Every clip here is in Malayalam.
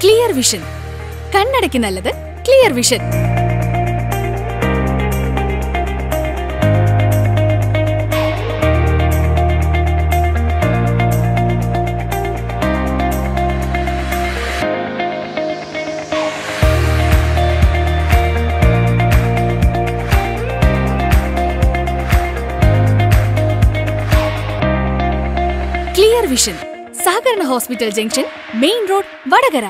ക്ലിയർ വിഷൻ കണ്ണടയ്ക്ക് നല്ലത് ക്ലിയർ വിഷൻ ക്ലിയർ വിഷൻ സഹകരണ hospital junction main road Vadakara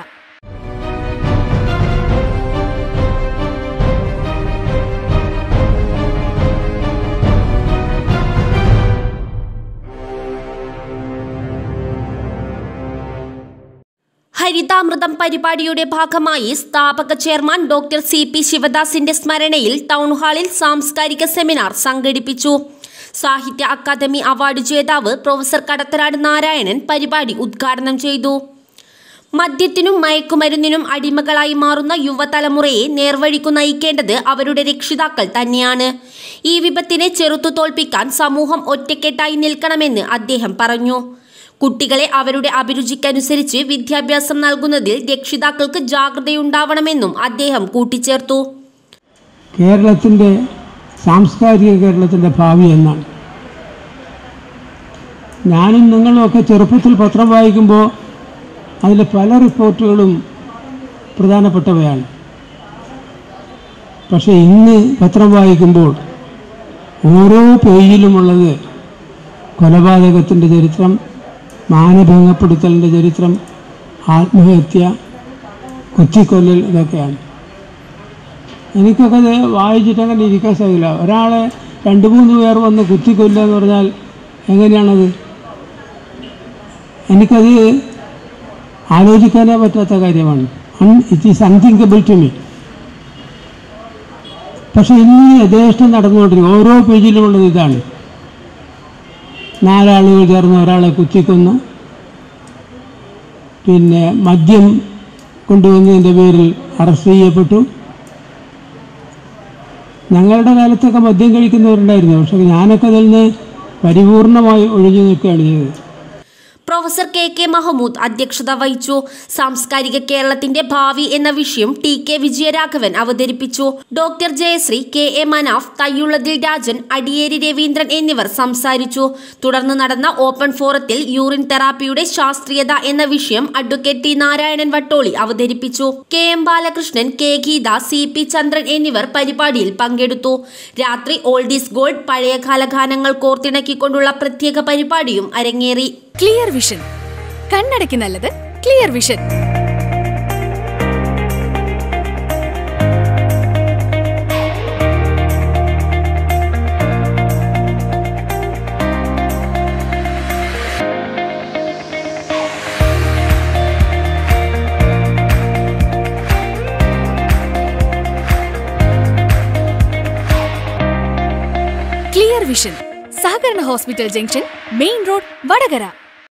Harithamritham പരിപാടിയുടെ ഭാഗമായി സ്ഥാപക ചെയർമാൻ ഡോക്ടർ സി പി ശിവദാസിന്റെ സ്മരണയിൽ ടൗൺഹാളിൽ സാംസ്കാരിക സെമിനാർ സംഘടിപ്പിച്ചു സാഹിത്യ അക്കാദമി അവാർഡ് ജേതാവ് പ്രൊഫസർ കടത്തനാട് നാരായണൻ പരിപാടി ഉദ്ഘാടനം ചെയ്തു മദ്യത്തിനും മയക്കുമരുന്നിനും അടിമകളായി മാറുന്ന യുവതലമുറയെ നേർവഴിക്കു നയിക്കേണ്ടത് അവരുടെ രക്ഷിതാക്കൾ തന്നെയാണ് ഈ വിപത്തിനെ ചെറുത്തു തോൽപ്പിക്കാൻ സമൂഹം ഒറ്റക്കെട്ടായി നിൽക്കണമെന്ന് അദ്ദേഹം പറഞ്ഞു കുട്ടികളെ അവരുടെ അഭിരുചിക്കനുസരിച്ച് വിദ്യാഭ്യാസം നൽകുന്നതിൽ രക്ഷിതാക്കൾക്ക് ജാഗ്രതയുണ്ടാവണമെന്നും അദ്ദേഹം കൂട്ടിച്ചേർത്തു കേരളത്തിൻ്റെ സാംസ്കാരിക കേരളത്തിൻ്റെ ഭാവി എന്നാണ് ഞാനും നിങ്ങളുമൊക്കെ ചെറുപ്പത്തിൽ പത്രം വായിക്കുമ്പോൾ അതിലെ പല റിപ്പോർട്ടുകളും പ്രധാനപ്പെട്ടവയാണ് പക്ഷേ ഇന്ന് പത്രം വായിക്കുമ്പോൾ ഓരോ പേജിലുമുള്ളത് കൊലപാതകത്തിൻ്റെ ചരിത്രം മാനഭംഗപ്പെടുത്തലിൻ്റെ ചരിത്രം ആത്മഹത്യ കുത്തിക്കൊല്ലൽ ഇതൊക്കെയാണ് എനിക്കൊക്കെ അത് വായിച്ചിട്ട് അങ്ങനെ ഇരിക്കാൻ സാധിക്കില്ല ഒരാളെ രണ്ട് മൂന്ന് പേർ വന്ന് കുത്തിക്കൊല്ലുക എന്ന് പറഞ്ഞാൽ എങ്ങനെയാണത് എനിക്കത് ആലോചിക്കാനേ പറ്റാത്ത കാര്യമാണ് it is unthinkable to me പക്ഷെ ഇന്ന് യഥേഷ്ടം നടന്നുകൊണ്ടിരിക്കും ഓരോ പേജിലുമുള്ളത് ഇതാണ് നാലാളുകൾ ചേർന്ന് ഒരാളെ കുത്തിക്കൊന്നു പിന്നെ മദ്യം കൊണ്ടുവന്നതിൻ്റെ പേരിൽ അറസ്റ്റ് ചെയ്യപ്പെട്ടു ഞങ്ങളുടെ കാലത്തൊക്കെ മദ്യം കഴിക്കുന്നവരുണ്ടായിരുന്നു പക്ഷെ ഞാനൊക്കെ അതിൽ നിന്ന് പരിപൂർണമായി ഒഴിഞ്ഞു നിൽക്കുകയാണ് ചെയ്തത് പ്രൊഫസർ കെ കെ മഹമ്മൂദ് അധ്യക്ഷത വഹിച്ചു സാംസ്കാരിക കേരളത്തിന്റെ ഭാവി എന്ന വിഷയം ടി കെ വിജയരാഘവൻ അവതരിപ്പിച്ചു doctor Jayasree K A Manaf Thayyullathil Rajan Adiyeri Raveendran എന്നിവർ സംസാരിച്ചു തുടർന്ന് നടന്ന ഓപ്പൺ ഫോറത്തിൽ യൂറിൻ തെറാപ്പിയുടെ ശാസ്ത്രീയത എന്ന വിഷയം അഡ്വക്കേറ്റ് ടി നാരായണൻ വട്ടോളി അവതരിപ്പിച്ചു K M Balakrishnan K Geetha C P Chandran എന്നിവർ പരിപാടിയിൽ പങ്കെടുത്തു രാത്രി ഓൾഡീസ് ഗോൾഡ് പഴയകാല ഗാനങ്ങൾ കോർത്തിണക്കിക്കൊണ്ടുള്ള പ്രത്യേക പരിപാടിയും അരങ്ങേറി ക്ലിയർ വിഷൻ കണ്ണടയ്ക്ക് നല്ലത് ക്ലിയർ വിഷൻ ക്ലിയർ വിഷൻ സഹകരണ hospital junction main road Vadakara